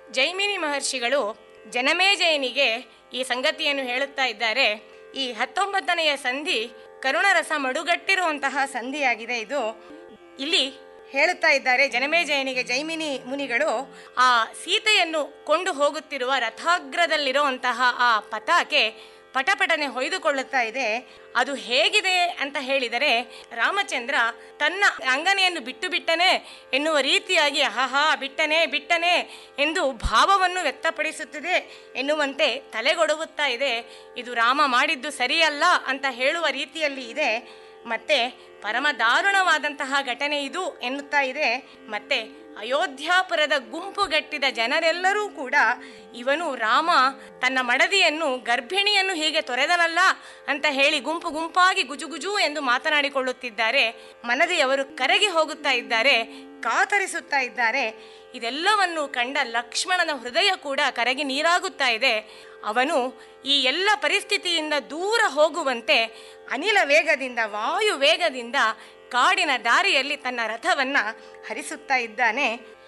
ಜೈಮಿನಿ ಮಹರ್ಷಿಗಳು ಜನಮೇಜಯನಿಗೆ ಈ ಸಂಗತಿಯನ್ನು ಹೇಳುತ್ತಾ ಇದ್ದಾರೆ ಈ ಹತ್ತೊಂಬತ್ತನೆಯ ಸಂಧಿ ಕರುಣರಸ ಮಡುಗಟ್ಟಿರುವಂತಹ ಸಂಧಿಯಾಗಿದೆ ಇದು ಇಲ್ಲಿ ಹೇಳುತ್ತಾ ಇದ್ದಾರೆ ಜನಮೇಜಯನಿಗೆ ಜೈಮಿನಿ ಮುನಿಗಳು ಆ ಸೀತೆಯನ್ನು ಕೊಂಡು ಹೋಗುತ್ತಿರುವ ರಥಾಗ್ರದಲ್ಲಿರುವಂತಹ ಆ ಪತಾಕೆ ಪಟಪಟನೆ ಹೊಯ್ದುಕೊಳ್ಳುತ್ತಾ ಇದೆ ಅದು ಹೇಗಿದೆ ಅಂತ ಹೇಳಿದರೆ ರಾಮಚಂದ್ರ ತನ್ನ ಅಂಗನೆಯನ್ನು ಬಿಟ್ಟು ಬಿಟ್ಟನೆ ಎನ್ನುವ ರೀತಿಯಾಗಿ ಆಹಾ ಬಿಟ್ಟನೆ ಬಿಟ್ಟನೆ ಎಂದು ಭಾವವನ್ನು ವ್ಯಕ್ತಪಡಿಸುತ್ತಿದೆ ಎನ್ನುವಂತೆ ತಲೆಗೊಡವುತ್ತಾ ಇದೆ ಇದು ರಾಮ ಮಾಡಿದ್ದು ಸರಿಯಲ್ಲ ಅಂತ ಹೇಳುವ ರೀತಿಯಲ್ಲಿ ಇದೆ ಮತ್ತೆ ಪರಮ ದಾರುಣವಾದಂತಹ ಘಟನೆ ಇದು ಎನ್ನುತ್ತಾ ಇದೆ ಮತ್ತೆ ಅಯೋಧ್ಯಾಪುರದ ಗುಂಪುಗಟ್ಟಿದ ಜನರೆಲ್ಲರೂ ಕೂಡ ಇವನು ರಾಮ ತನ್ನ ಮಡದಿಯನ್ನು ಗರ್ಭಿಣಿಯನ್ನು ಹೀಗೆ ತೊರೆದನಲ್ಲ ಅಂತ ಹೇಳಿ ಗುಂಪು ಗುಂಪಾಗಿ ಗುಜುಗುಜು ಎಂದು ಮಾತನಾಡಿಕೊಳ್ಳುತ್ತಿದ್ದಾರೆ ಮನದಿಯವರು ಕರಗಿ ಹೋಗುತ್ತಾ ಇದ್ದಾರೆ ಕಾತರಿಸುತ್ತಾ ಇದ್ದಾರೆ ಇದೆಲ್ಲವನ್ನು ಕಂಡ ಲಕ್ಷ್ಮಣನ ಹೃದಯ ಕೂಡ ಕರಗಿ ನೀರಾಗುತ್ತಾ ಇದೆ ಅವನು ಈ ಎಲ್ಲ ಪರಿಸ್ಥಿತಿಯಿಂದ ದೂರ ಹೋಗುವಂತೆ ಅನಿಲ ವೇಗದಿಂದ ವಾಯು ವೇಗದಿಂದ ಕಾಡಿನ ದಾರಿಯಲ್ಲಿ ತನ್ನ ರಥವನ್ನ ಹರಿಸುತ್ತಾ ಇದ್ದಾನೆ